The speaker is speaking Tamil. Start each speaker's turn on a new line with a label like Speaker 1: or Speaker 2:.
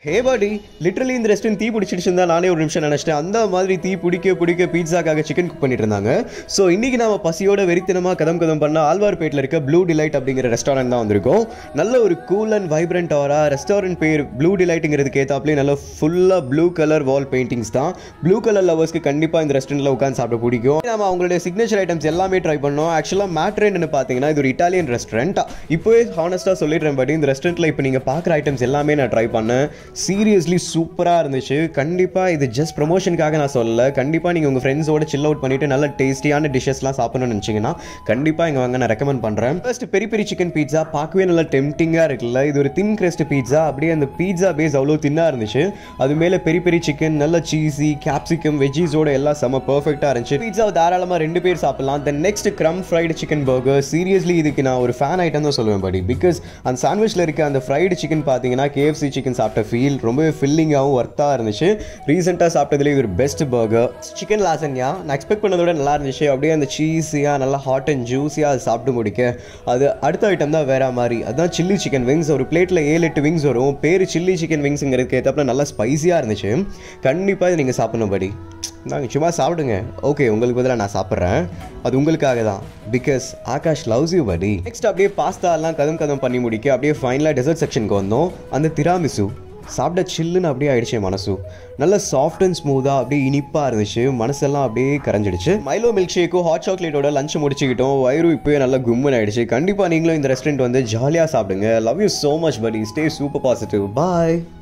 Speaker 1: ஹே பாடி லிட்டரலி இந்த ரெஸ்டாரண்ட் தீ பிடிச்சிடுச்சுன்னு தான் நானே ஒரு நிமிஷம் நினச்சிட்டேன் அந்த மாதிரி தீ பிடிக்க பிடிக்க பீட்சாக்காக சிக்கன் குக் பண்ணிட்டு இருந்தாங்க ஸோ இன்னைக்கு நாம பசியோட வெறித்தனமாக கதம் கதம் பண்ண ஆழ்வார்பேட்டில் இருக்க ப்ளூ டிலைட் அப்படிங்கிற ரெஸ்டாரண்ட் தான் வந்திருக்கோம் நல்ல ஒரு cool and vibrant aura restaurant பேர் ப்ளூ டிலைட்டுங்கிறதுக்கு ஏத்தாப்லேயே நல்ல ஃபுல்லாக ப்ளூ கலர் வால் பெயிண்டிங்ஸ் தான் ப்ளூ கலர் லவர்ஸ்க்கு கண்டிப்பாக இந்த ரெஸ்டாரண்ட்டில் உட்காந்து சாப்பிட பிடிக்கும் நம்ம அவங்களுடைய சிக்னேச்சர் ஐட்டம்ஸ் எல்லாமே ட்ரை பண்ணோம் ஆக்சுவலாக மேட்ரேன்னு பார்த்தீங்கன்னா இது ஒரு இட்டாலியன் ரெஸ்டாரண்ட் இப்போவே ஹானஸ்ட்டாக சொல்லிடுறேன் பட் இந்த ரெஸ்டாரண்ட்டில் இப்போ நீங்கள் பார்க்குற ஐட்டம்ஸ் எல்லாமே நான் ட்ரை பண்ணேன் சீரியஸ்லி சூப்பராக இருந்துச்சு கண்டிப்பாக இது ஜஸ்ட் ப்ரொமோஷனுக்காக நான் சொல்லலை கண்டிப்பாக நீங்கள் உங்கள் ஃப்ரெண்ட்ஸோட சில் அவுட் பண்ணிட்டு நல்ல டேஸ்டியான டிஷ்ஷஸ்லாம் சாப்பிடணும்னு நினச்சிங்கன்னா கண்டிப்பாக இங்கே வாங்க நான் ரெக்கமெண்ட் பண்ணுறேன் first peri peri chicken pizza பார்க்கவே நல்லா டெம்டிங்காக இருக்குல்ல இது ஒரு தின் கிரஸ்ட் பீட்சா அப்படியே அந்த பீட்சா பேஸ் அவ்வளோ தின்னாக இருந்துச்சு அது மேலே பெரி பெரி சிக்கன் நல்ல சீஸி கேப்சிகம் வெஜ்ஜீஸோட எல்லாம் செம்ம பர்ஃபெக்டாக இருந்துச்சு பீட்சா தாராளமாக ரெண்டு பேர் சாப்பிடலாம் then next crumb fried chicken burger seriously இதுக்கு நான் ஒரு ஃபேன் ஐட்டம் தான் சொல்லுவேன் படி பிகாஸ் அந்த சாண்ட்விச்சில் இருக்க அந்த ஃப்ரைடு சிக்கன் பார்த்தீங்கன்னா கேஎஃப்சி சிக்கன் சாப்பிட்ட ஃபீல் ரொம்பவே ஃபில்லிங்காகவும் ஒர்த்தாக இருந்துச்சு ரீசெண்டாக சாப்பிட்டதுலேயே இது ஒரு பெஸ்ட் பர்கர் சிக்கன் லாசன்யா நான் எக்ஸ்பெக்ட் பண்ணதோட நல்லா இருந்துச்சு அப்படியே அந்த சீஸியாக நல்லா ஹாட் அண்ட் ஜூஸியாக அது சாப்பிட்டு முடிக்க அது அடுத்த ஐட்டம் தான் வேற மாதிரி அதுதான் சில்லி சிக்கன் விங்ஸ் ஒரு பிளேட்டில் ஏழு எட்டு விங்ஸ் வரும் பேர் சில்லி சிக்கன் விங்ஸுங்கிறதுக்கு ஏற்றப்பல நல்லா ஸ்பைஸியாக இருந்துச்சு கண்டிப்பாக இது நீங்கள் சாப்பிடணும் படி நாங்கள் சும்மா சாப்பிடுங்க ஓகே உங்களுக்கு பதிலாக நான் சாப்பிட்றேன் அது உங்களுக்காக தான் because Akash loves you buddy next அப்படியே பாஸ்தா எல்லாம் கதம் கதம் பண்ணி முடிக்க அப்படியே ஃபைனலாக டெசர்ட் செக்ஷனுக்கு வந்தோம் அந்த திராமிசு சாப்பிட சில்லுன்னு அப்படியே ஆயிடுச்சு என் மனசு நல்ல சாஃப்ட் அண்ட் ஸ்மூத்தாக அப்படியே இனிப்பாக இருந்துச்சு மனசெல்லாம் அப்படியே கரைஞ்சிடுச்சு மைலோ மில்க் ஷேக்கும் ஹாட் சாக்லேட்டோட லஞ்ச் முடிச்சுக்கிட்டோம் வயிறு இப்போயே நல்லா கும்மன் ஆயிடுச்சு கண்டிப்பாக நீங்களும் இந்த ரெஸ்டாரண்ட் வந்து ஜாலியாக சாப்பிடுங்க love you so much buddy stay super positive bye